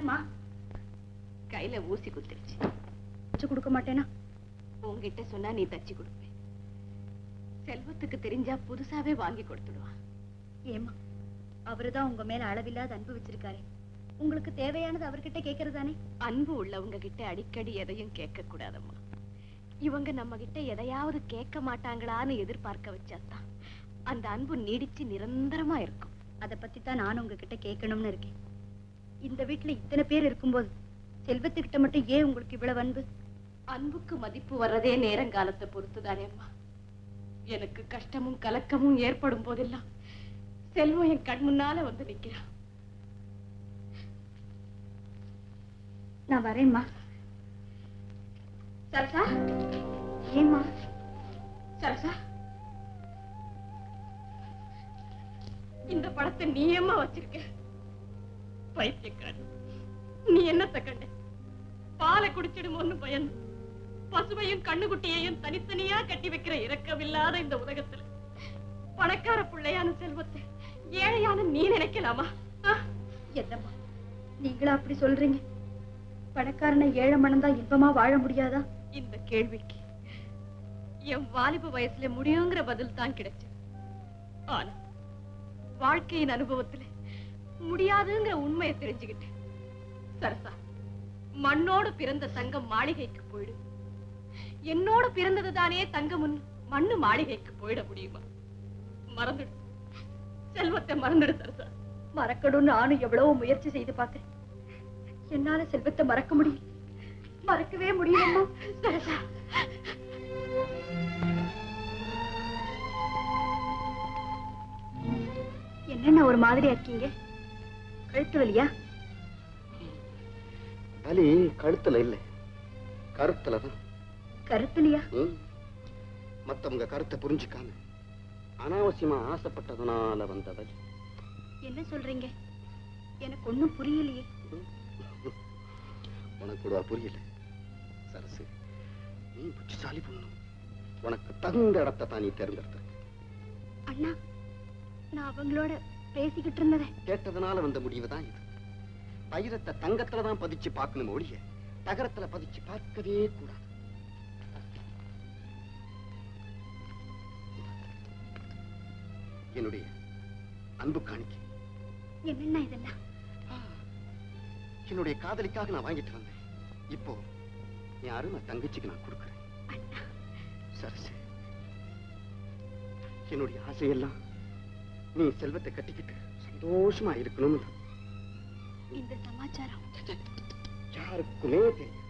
என்னம்மா கையில ஊசி குத்திருச்சு வச்சு கொடுக்க மாட்டேனா உன்கிட்ட சொன்னா நீ தச்சு கொடுப்பேன் செல்வத்துக்கு தெரிஞ்சா புதுசாவே வாங்கி கொடுத்துடுவான் ஏமா அவருதான் உங்க மேல அளவில்லாத அன்பு வச்சிருக்காரு உங்களுக்கு தேவையானது அவர்கிட்ட கேக்குறது தானே அன்பு உள்ளவங்க கிட்ட அடிக்கடி எதையும் கேட்க கூடாதம்மா இவங்க நம்ம கிட்ட எதையாவது கேட்க மாட்டாங்களான்னு எதிர்பார்க்க வச்சாதான் அந்த அன்பு நீடிச்சு நிரந்தரமா இருக்கும் அத பத்தி தான் நான் உங்ககிட்ட கேட்கணும்னு இருக்கேன் இந்த வீட்டுல இத்தனை பேர் இருக்கும்போது செல்வத்துக்கிட்ட மட்டும் ஏன் உங்களுக்கு இவ்வளவு அன்பு அன்புக்கு மதிப்பு வர்றதே நேரங்காலத்தை பொறுத்துதானே அம்மா எனக்கு கஷ்டமும் கலக்கமும் ஏற்படும் போதெல்லாம் செல்வம் என் கண் முன்னால வந்து நிக்கிறான் நான் வரேன்மா சரசா ஏம்மா சரசா இந்த படத்தை நீ ஏம்மா வச்சிருக்க பைத்தியக்காரி நீ என்னத்த கண்ட பாலை குடிச்சிடுமோன்னு பயந்து பசுவையும் கண்ணுக்குட்டியையும் தனித்தனியா கட்டி வைக்கிற இரக்கமில்லாத இந்த உலகத்துல பணக்கார பிள்ளையான செல்வத்தை ஏழையான நீ நினைக்கலாமா ஆ? என்னம்மா நீங்களா அப்படி சொல்றீங்க பணக்காரனை ஏழை மனந்தா இன்பமா வாழ முடியாதா இந்த கேள்விக்கு என் வாலிப வயசுல முடியுங்கிற பதில் தான் கிடைச்சு ஆனா வாழ்க்கையின் அனுபவத்துல முடியாதுங்கிற உண்மையை தெரிஞ்சுக்கிட்டேன் சரசா மண்ணோடு பிறந்த தங்கம் மாளிகைக்கு போயிடு என்னோட பிறந்தது தானே தங்கமுன் மண்ணு மாளிகைக்கு போயிட முடியுமா மறந்துடு செல்வத்தை மறந்துடு சரசா மறக்கணும்னு நானும் எவ்வளவோ முயற்சி செய்து பார்த்தேன் என்னால செல்வத்தை மறக்க முடியும் மறக்கவே முடியலம்மா சரசா என்னென்ன ஒரு மாதிரியா இருக்கீங்க கழுத்து வலியா வலி கழுத்துல இல்ல கருத்துல தான் கருத்துலையா ம். மத்தவங்க கருத்தை புரிஞ்சுக்காம அனாவசியமா ஆசைப்பட்டதுனால வந்த வலி என்ன சொல்றீங்க எனக்கு ஒண்ணும் புரியலையே உனக்கு கூட புரியல சரசு நீ புத்திசாலி பொண்ணு உனக்கு தகுந்த இடத்தை தான் நீ தேர்ந்தெடுத்த அண்ணா நான் அவங்களோட பேசிக்கிட்டு இருந்ததை கேட்டதுனால வந்த முடிவு தான் இது பயிரத்தை தங்கத்துல தான் பதிச்சு பார்க்கணும் ஒழிய தகரத்துல பதிச்சு பார்க்கவே கூடாது என்னுடைய அன்பு காணிக்கை என்னென்ன இதெல்லாம் என்னுடைய காதலிக்காக நான் வாங்கிட்டு வந்தேன் இப்போ என் அருமை தங்கச்சிக்கு நான் கொடுக்குறேன் அண்ணா சரசு என்னுடைய ஆசையெல்லாம் நீ செல்வத்தை கட்டிக்கிட்டு சந்தோஷமா இருக்கணும்னு இந்த சமாச்சாரம் யாருக்குமே தெரியும்